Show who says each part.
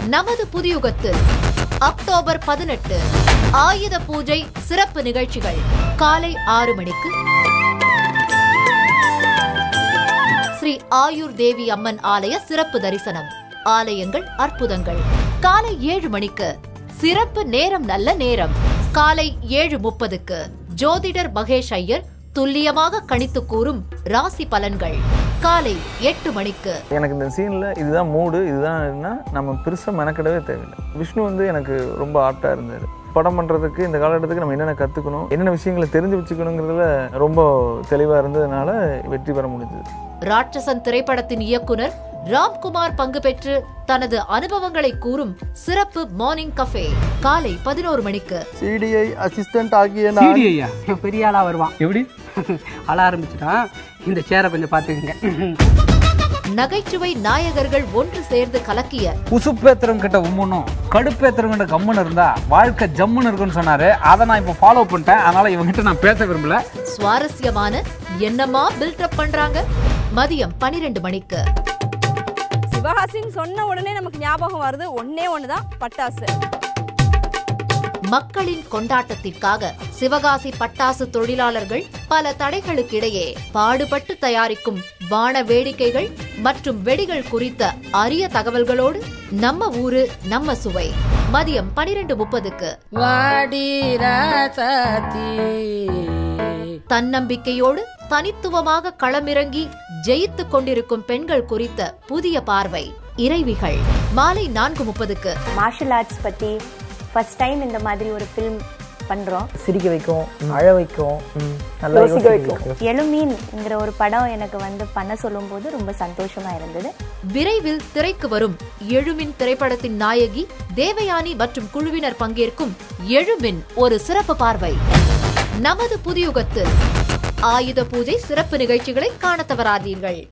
Speaker 1: நமது புதியுகத்தில் அக்டோபர் பதினெட்டு ஆயுத பூஜை சிறப்பு நிகழ்ச்சிகள் காலை ஆறு மணிக்கு ஸ்ரீ ஆயூர் தேவி அம்மன் ஆலய சிறப்பு தரிசனம் ஆலயங்கள் அற்புதங்கள் காலை ஏழு மணிக்கு சிறப்பு நேரம் நல்ல நேரம் காலை ஏழு முப்பதுக்கு ஜோதிடர் மகேஷ் ஐயர் துல்லியமாக கணித்து கூறும் ராசி பலன்கள் காலை எட்டு மணிக்கு
Speaker 2: எனக்கு இந்த சீனில் இதுதான் மூடு இதுதான் என்ன நம்ம பெருசாக மெனக்கிடவே தேவையில்லை விஷ்ணு வந்து எனக்கு ரொம்ப ஆப்டாக இருந்தார் படம் பண்ணுறதுக்கு இந்த காலகட்டத்துக்கு நம்ம என்னென்ன கற்றுக்கணும் என்னென்ன விஷயங்களை தெரிஞ்சு வச்சுக்கணுங்கிறதுல ரொம்ப தெளிவாக இருந்ததுனால வெற்றி பெற முடிஞ்சது
Speaker 1: ராட்சசன் திரைப்படத்தின் இயக்குனர் ராம்குமார் பங்கு பெற்று தனது அனுபவங்களை கூறும் சிறப்பு மார்னிங் கஃபே காலை பதினோரு மணிக்கு
Speaker 3: சிடிஐ அசிஸ்டன்ட் ஆகிய நான்
Speaker 4: சிடிஐயா பெரிய ஆளா வருவான்
Speaker 5: எப்படி
Speaker 4: அழ ஆரம்பிச்சிட்டான் இந்த சேரை கொஞ்சம் பார்த்துக்குங்க
Speaker 1: நகைச்சுவை நாயகர்கள் ஒன்று சேர்ந்து கலக்கிய
Speaker 5: உசுப்பேத்திரம் கிட்ட உம்முனும் கடுப்பேத்திரம் கிட்ட கம்முன்னு இருந்தா வாழ்க்கை ஜம்முன்னு இருக்குன்னு சொன்னாரு அதை நான் இப்போ ஃபாலோ பண்ணிட்டேன் அதனால இவங்கிட்ட நான் பேச விரும்பல
Speaker 1: சுவாரஸ்யமான என்னமா பில்டப் பண்றாங்க மதியம் பனிரெண்டு மணிக்கு
Speaker 6: சிவகாசின்னு சொன்ன உடனே நமக்கு ஞாபகம் வருது ஒன்னே ஒண்ணுதான் பட்டாசு
Speaker 1: மக்களின் கொண்டாட்டத்திற்காக சிவகாசி பட்டாசு தொழிலாளர்கள் பல தடைகளுக்கிடையே பாடுபட்டு தயாரிக்கும் வான வேடிக்கைகள் மற்றும் வெடிகள் குறித்த அரிய தகவல்களோடு நம்ம ஊரு நம்ம சுவை மதியம் பனிரெண்டு முப்பதுக்கு தன்னம்பிக்கையோடு தனித்துவமாக களமிறங்கி ஜெயித்துக் கொண்டிருக்கும் பெண்கள் குறித்த புதிய பார்வை இறைவிகள் மாலை நான்கு முப்பதுக்கு
Speaker 7: மார்ஷல் ஆர்ட்ஸ் பற்றி ஃபர்ஸ்ட் டைம் இந்த மாதிரி ஒரு ஃபிலிம் பண்ணுறோம்
Speaker 8: சிரிக்க வைக்கும் அழ வைக்கும் நல்லா யோசிக்க வைக்கும்
Speaker 7: எழுமீன்ங்கிற ஒரு படம் எனக்கு வந்து பண்ண சொல்லும்போது ரொம்ப சந்தோஷமா இருந்தது
Speaker 1: விரைவில் திரைக்கு வரும் எழுமின் திரைப்படத்தின் நாயகி தேவயானி மற்றும் குழுவினர் பங்கேற்கும் எழுமின் ஒரு சிறப்பு பார்வை நமது புதியுகத்தில் ஆயுத பூஜை சிறப்பு நிகழ்ச்சிகளை காண தவறாதீர்கள்